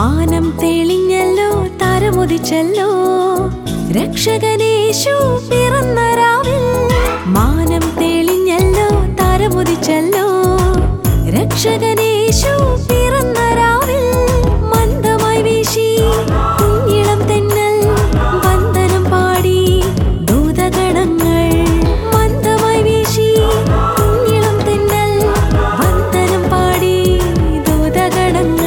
മാനം തെളിഞ്ഞല്ലോ താരമുദിച്ചല്ലോ രക്ഷകനേശു പിറന്ന രാവിൽ മാനം തെളിഞ്ഞല്ലോ താരമുദിച്ചല്ലോ രക്ഷകനേശു പിറന്ന രാവിൽ മന്ദമായി വീശി കുഞ്ഞിളം തെന്നൽ വന്ദനം പാടി ദൂതഗണങ്ങൾ മന്ദമായി വീശി കുഞ്ഞിളം തെന്നൽ വന്ദനം പാടി ദൂതഗണങ്ങൾ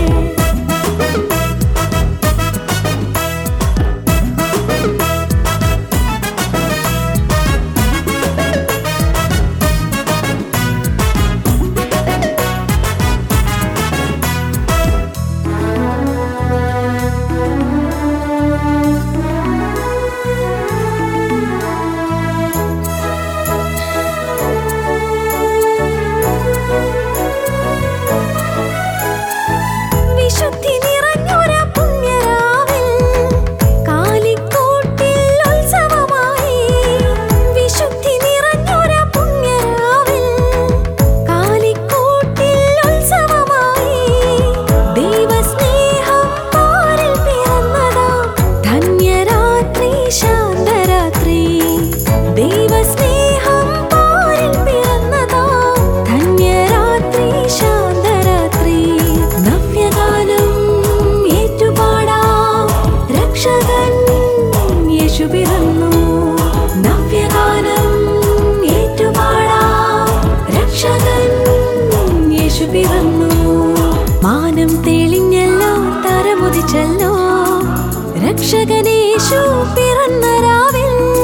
വിശുദ്ധി നിറഞ്ഞൊര പുണ്യരാവിൽ കാലിക്കോട്ടിൽ ഉത്സവമായി വിശുദ്ധി നിറഞ്ഞൊര പുണ്യരാവിൽ കാലിക്കോട്ടിൽ ഉത്സവമായി ദൈവസ്നേഹം പാരിൽ പിറന്നതാ ധന്യരാത്രി ശാന്തരാത്രി ദൈവസ്നേഹം പാരിൽ പിറന്നതാ ധന്യരാത്രി ശാന്തരാത്രി നവ്യഗാനം ഏറ്റുപാടാം രക്ഷകൻ യേശു പിറന്നു നവ്യഗാനം ഏറ്റുപാടാം രക്ഷകൻ യേശു പിറന്നു മാനം തെളിഞ്ഞല്ലോ തരമുദിച്ചല്ലോ രക്ഷകനേശു പിറന്ന രാവിൽ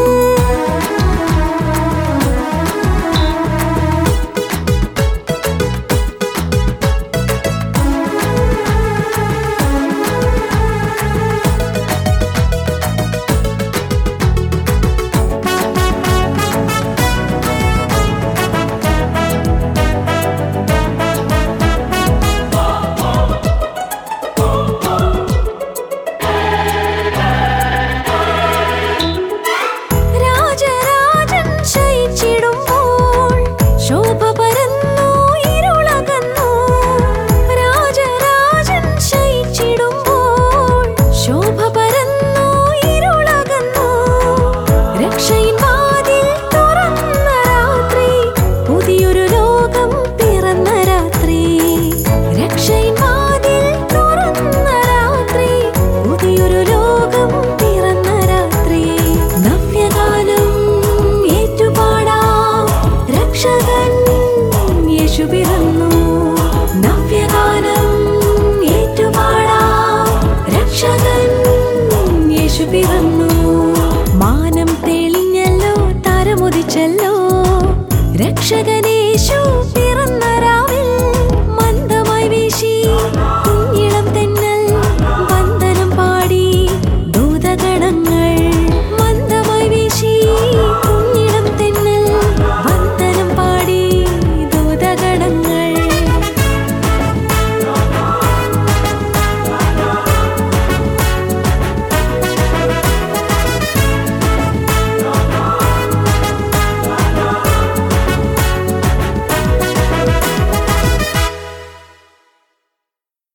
രാജരാജൻ ശയിച്ചിടുമ്പോൾ ശോഭ പരന്നു ഇരുളകന്നു രാജരാജൻ ശയിച്ചിടുമ്പോൾ ശോഭ പരന്നു ഇരുളകന്നു രക്ഷയിൻ വാതിൽ തുറന്ന രാത്രി പുതിയൊരു ലോകം പിറന്ന രാത്രി രക്ഷയിൻ വാതിൽ തുറന്ന രാത്രി പുതിയൊരു ലോകം പിറന്ന രാത്രി നവ്യഗാനം ഏറ്റുപാടാം രക്ഷകൻ യേശു പിറന്നു നവ്യഗാനം ഏറ്റുപാടാം രക്ഷകൻ യേശു പിറന്നു മാനം തെളിഞ്ഞല്ലോ താരമുദിച്ചല്ലോ രക്ഷകനേശു പിറന്നു